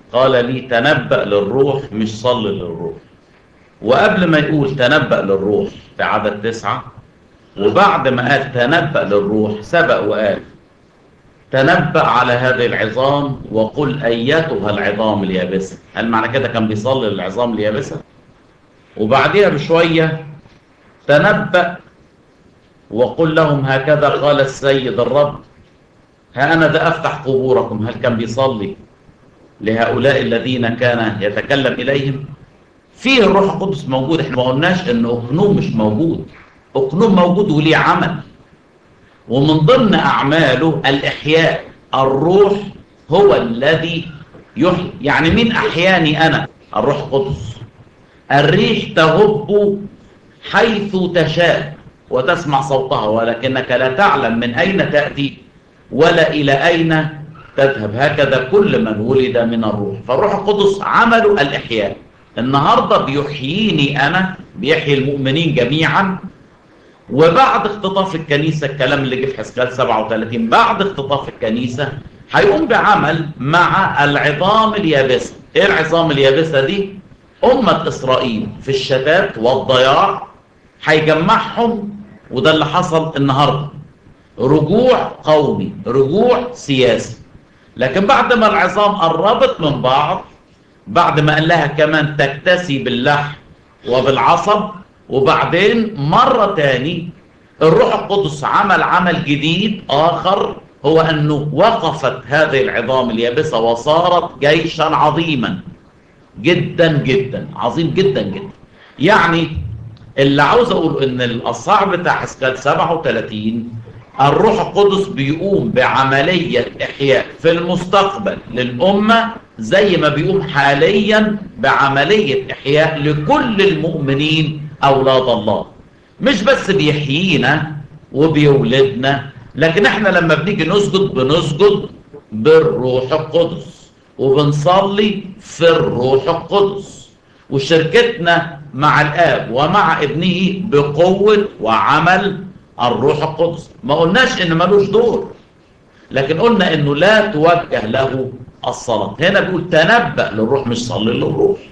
قال لي تنبأ للروح مش صل للروح وقبل ما يقول تنبأ للروح في عدد تسعة وبعد ما قال تنبأ للروح سبق وقال تنبأ على هذه العظام وقل أيتها العظام اليابسة هل معنى كده كان بيصلي للعظام اليابسة وبعدها بشوية تنبأ وقل لهم هكذا قال السيد الرب ها أنا ذا أفتح قبوركم هل كان بيصلي لهؤلاء الذين كان يتكلم إليهم فيه الروح القدس موجود احنا ما قلناش ان اقنوم مش موجود اقنوم موجود وليه عمل ومن ضمن اعماله الاحياء الروح هو الذي يحيي يعني مين احياني انا الروح القدس الريح تهب حيث تشاء وتسمع صوتها ولكنك لا تعلم من اين تاتي ولا الى اين تذهب هكذا كل من ولد من الروح فالروح القدس عمله الاحياء النهاردة بيحييني أنا بيحيي المؤمنين جميعا وبعد اختطاف الكنيسة الكلام اللي جه في حسكال 37 بعد اختطاف الكنيسة هيقوم بعمل مع العظام اليابسة ايه العظام اليابسة دي أمة إسرائيل في الشتات والضياع هيجمعهم وده اللي حصل النهاردة رجوع قومي رجوع سياسي لكن بعد ما العظام قربت من بعض بعد ما قال لها كمان تكتسي باللحم وبالعصب وبعدين مرة تاني الروح القدس عمل عمل جديد آخر هو أنه وقفت هذه العظام اليابسة وصارت جيشا عظيما جدا جدا عظيم جدا جدا يعني اللي عاوز أقول أن الأصحاح بتاع حسكال 37 الروح القدس بيقوم بعملية إحياء في المستقبل للأمة زي ما بيقوم حاليا بعملية إحياء لكل المؤمنين أولاد الله مش بس بيحيينا وبيولدنا لكن احنا لما بنيجي نسجد بنسجد بالروح القدس وبنصلي في الروح القدس وشركتنا مع الآب ومع ابنه بقوة وعمل الروح القدس ما قلناش ان ملوش دور لكن قلنا انه لا توجه له الصلاة هنا بيقول تنبأ للروح مش صلي للروح